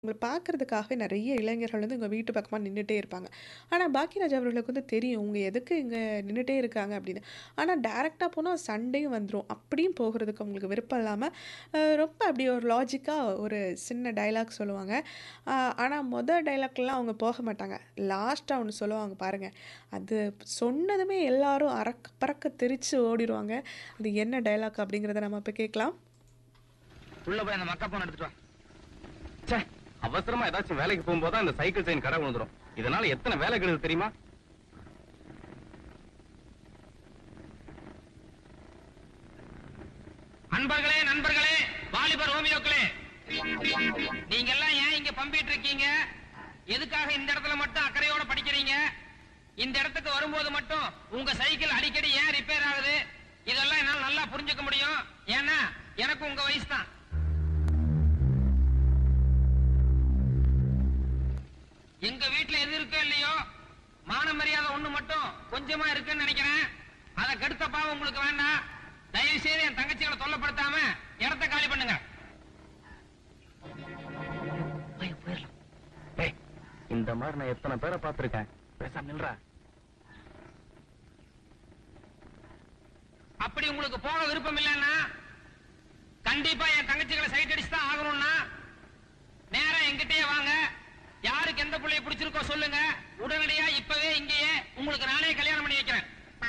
உங்கள பார்க்கறதுக்காகவே நெறைய இளைஞர்கள் வந்து உங்க வீட்டு பக்கமா நின்னுட்டே இருப்பாங்க. ஆனா, பாக்கியராஜ் அவர்களுக்கு வந்து தெரியும். இவங்க எதுக்கு இங்க நின்னுட்டே இருக்காங்க அப்படின்னு. ஆனா, டைரக்ட்டா போனா சண்டையும் வந்துரும். அப்படியும் போகுறதுக்கு அவங்களுக்கு விருப்பம் இல்லாம, அ ரொம்ப அப்படி ஒரு லாஜிக்கா ஒரு சின்ன டயலாக் சொல்லுவாங்க. அ ஆனா, மொத டயலாக்லாம் அவங்க போக மாட்டாங்க. லாஸ்ட்டா ஒண்ணு சொல்லுவாங்க பாருங்க. அது சொன்னதுமே எல்லாரும் அரக்க பறக்க தெறிச்சு ஓடிருவாங்க. அது என்ன டயலாக் அப்படிங்கிறத நம்ம இப்ப கேட்கலாம். உள்ள போய் அந்த மக்கா போன் எடுத்துட்டு வா ச்சே அவசரமா ஏதாச்சும் வேலைக்கு போகும்போது அந்த சைக்கிள் செயின் கடை விழுந்துரும் இதனால எத்தனை வேலை கெடுது தெரியுமா அன்பர்களே நண்பர்களே வாலிபர் ரோமியோக்களே நீங்க எல்லாம் ஏன் இங்க பம்பிட்டு இருக்கீங்க எதுக்காக இந்த இடத்துல மட்டும் அக்கறையோட படிக்கிறீங்க இந்த இடத்துக்கு வரும்போது மட்டும் உங்க சைக்கிள் அடிக்கடி ஏன் ரிப்பேர் ஆகுது இதெல்லாம் என்னால நல்லா புரிஞ்சுக்க முடியும் ஏன்னா எனக்கு உங்க வயசு தான் எங்க வீட்டுல எது இருக்கோ இல்லையோ மான மரியாதை ஒண்ணு மட்டும் கொஞ்சமா இருக்குன்னு நினைக்கிறேன் அதை கெடுத்த பாவம் உங்களுக்கு வேண்டாம் தயவு செய்து என் தங்கச்சிகளை தொல்லப்படுத்தாம இடத்த காலி பண்ணுங்க டேய், இந்த மாதிரி நான் எத்தனை பேரை பார்த்திருக்கேன் பேசாம நில்றா அப்படி உங்களுக்கு போக விருப்பம் இல்லைன்னா கண்டிப்பா என் தங்கச்சிகளை சைட் அடிச்சு தான் ஆகணும்னா நேரா எங்கிட்டயே வாங்க யாருக்கு எந்த பிள்ளைய பிடிச்சிருக்கோ சொல்லுங்க உடனடியா இப்பவே இங்கேயே உங்களுக்கு நானே கல்யாணம் பண்ணி வைக்கிறேன்